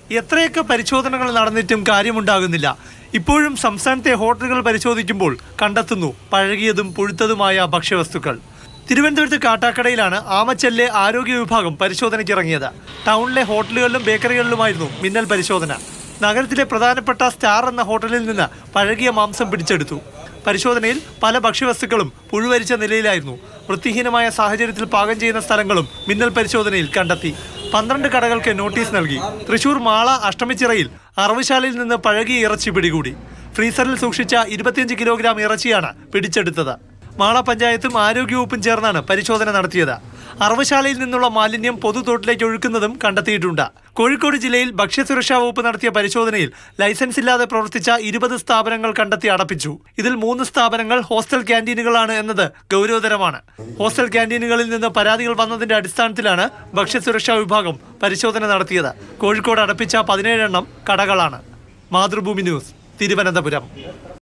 എത്രയൊക്കെ പരിശോധനകൾ നടന്നിട്ടും കാര്യമുണ്ടാകുന്നില്ല ഇപ്പോഴും സംസ്ഥാനത്തെ ഹോട്ടലുകൾ പരിശോധിക്കുമ്പോൾ കണ്ടെത്തുന്നു പഴകിയതും പുഴുത്തതുമായ ഭക്ഷ്യവസ്തുക്കൾ തിരുവനന്തപുരത്ത് കാട്ടാക്കടയിലാണ് ആമച്ചല്ലെ ആരോഗ്യ വിഭാഗം പരിശോധനയ്ക്കിറങ്ങിയത് ടൗണിലെ ഹോട്ടലുകളിലും ബേക്കറികളിലുമായിരുന്നു മിന്നൽ പരിശോധന നഗരത്തിലെ പ്രധാനപ്പെട്ട സ്റ്റാർ എന്ന ഹോട്ടലിൽ നിന്ന് പഴകിയ മാംസം പിടിച്ചെടുത്തു പരിശോധനയിൽ പല ഭക്ഷ്യവസ്തുക്കളും പുഴുവരിച്ച നിലയിലായിരുന്നു വൃത്തിഹീനമായ സാഹചര്യത്തിൽ പാകം ചെയ്യുന്ന സ്ഥലങ്ങളും മിന്നൽ പരിശോധനയിൽ കണ്ടെത്തി പന്ത്രണ്ട് കടകൾക്ക് നോട്ടീസ് നൽകി തൃശൂർ മാള അഷ്ടമിച്ചിറയിൽ അറവുശാലയിൽ നിന്ന് പഴകിയ ഇറച്ചി പിടികൂടി ഫ്രീസറിൽ സൂക്ഷിച്ച ഇരുപത്തിയഞ്ച് കിലോഗ്രാം ഇറച്ചിയാണ് പിടിച്ചെടുത്തത് മാള പഞ്ചായത്തും ആരോഗ്യവകുപ്പും ചേർന്നാണ് പരിശോധന നടത്തിയത് അറവുശാലയിൽ നിന്നുള്ള മാലിന്യം പൊതുതോട്ടിലേക്ക് ഒഴുക്കുന്നതും കണ്ടെത്തിയിട്ടുണ്ട് കോഴിക്കോട് ജില്ലയിൽ ഭക്ഷ്യസുരക്ഷാ വകുപ്പ് നടത്തിയ പരിശോധനയിൽ ലൈസൻസ് ഇല്ലാതെ പ്രവർത്തിച്ച ഇരുപത് സ്ഥാപനങ്ങൾ കണ്ടെത്തി അടപ്പിച്ചു ഇതിൽ മൂന്ന് സ്ഥാപനങ്ങൾ ഹോസ്റ്റൽ ക്യാന്റീനുകളാണ് എന്നത് ഗൗരവതരമാണ് ഹോസ്റ്റൽ ക്യാന്റീനുകളിൽ നിന്ന് പരാതികൾ വന്നതിന്റെ അടിസ്ഥാനത്തിലാണ് ഭക്ഷ്യസുരക്ഷാ വിഭാഗം പരിശോധന നടത്തിയത് കോഴിക്കോട് അടപ്പിച്ച പതിനേഴെണ്ണം കടകളാണ് മാതൃഭൂമി ന്യൂസ് തിരുവനന്തപുരം